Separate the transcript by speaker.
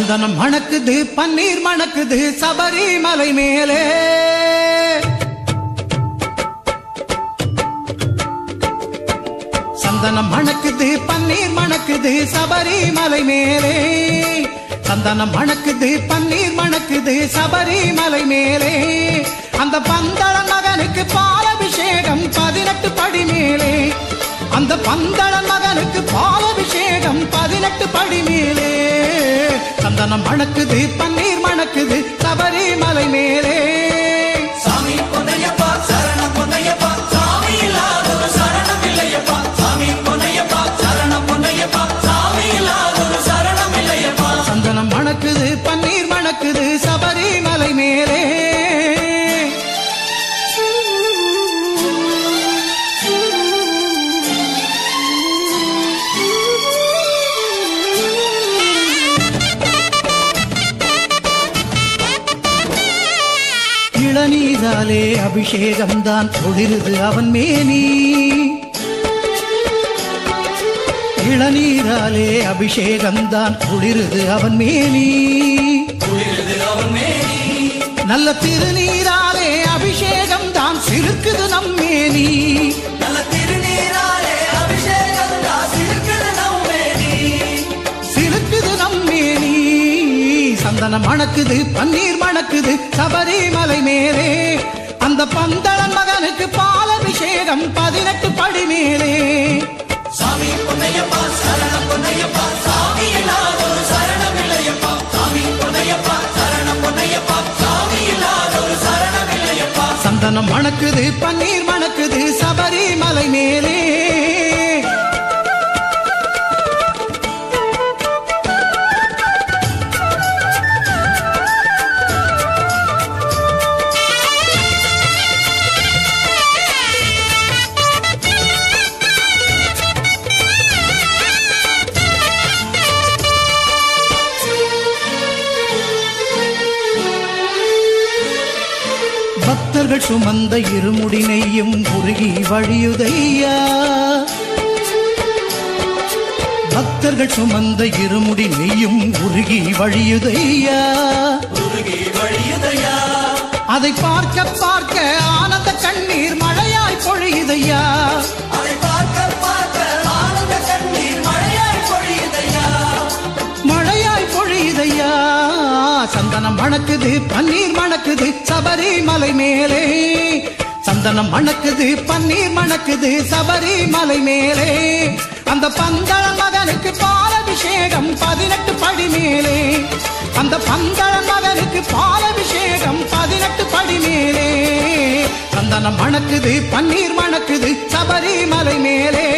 Speaker 1: சந்தனம் மணக்குது பன்னீர் மணக்குது சபரிமலை மேலே சந்தனம் மணக்குது பன்னீர் மணக்குது சபரிமலை மேலே சந்தனம் மணக்குது பன்னீர் மணக்குது சபரிமலை மேலே அந்த பந்தள மகனுக்கு பாலபிஷேகம் பதினெட்டு படி மேலே அந்த பந்தள மகனுக்கு பாலபிஷேகம் பதினெட்டு படி மேலே சந்தனம் மணக்குது பன்னீர் மணக்குது சபரிமலை மேலே
Speaker 2: சாமி பொன்னையப்பா சரணம் பொன்னையப்பா சாமி இல்லாத ஒரு சரணம் இல்லையப்பா சாமி பொன்னையப்பா சரணம் பொன்னையப்பா சாமி இல்லாத ஒரு சரணம் இல்லையப்பா
Speaker 1: சந்தனம் மணக்குது பன்னீர் மணக்குது சபரிமலை மேலே இளநீராலே அபிஷேகம் தான் ஒளிருது அவன் மேனி இளநீராலே அபிஷேகம் தான் குளிருது அவன் மேனி
Speaker 2: குளிருது அவன் மேனி
Speaker 1: நல்ல திருநீராலே அபிஷேகம் தான் சிறுக்குது நம் மேனி
Speaker 2: நல்ல திருநீராலே அபிஷேகம் தாசி இருக்குது நம் மேனி
Speaker 1: சிறுக்குது நம் மேனி சந்தனம் மணக்குது பன்னீர் மணக்குது சபரிமலை மேலே அந்த பந்தளன் மகனுக்கு பாலபிஷேகம் பதினெட்டு படி மேலே
Speaker 2: சாமி பொன்னையப்பா சரணம் பொன்னையப்பா சாமி இல்லாத ஒரு சரணம் இல்லையப்பா சாமி பொன்னையப்பா சரணம் பொன்னையப்பா சாமி இல்லாத ஒரு சரணம் இல்லையப்பா
Speaker 1: சந்தனம் மணக்குது பன்னீர் மணக்குது சபரிமலை மேலே பக்தர்கள் சுமந்த இருமுடினையும் உருகி வழியுதையா பக்தர்கள் சுமந்த இருமுடி நெய்யும் உருகி வழியுதையா
Speaker 2: உருகி வழியுதையா
Speaker 1: அதை பார்க்க பார்க்க ஆனந்த கண்ணீர் மழையாய் பொழியுதையா
Speaker 2: அதை பார்க்க பார்க்க ஆனந்த கண்ணீர் மழையாய் பொழியுதையா
Speaker 1: மழையாய் பொழியுதையா சந்தனம் மணக்குது பன்னீர் மணக்குது சபரிமலை மேலே சந்தனம் மணக்குது பன்னீர் மணக்குது சபரிமலை மேலே அந்த பந்தள மகனுக்கு பாலபிஷேகம் பதினெட்டு படி மேலே அந்த பந்தள மகனுக்கு பாலபிஷேகம் பதினெட்டு படி மேலே சந்தனம் மணக்குது பன்னீர் மணக்குது சபரிமலை மேலே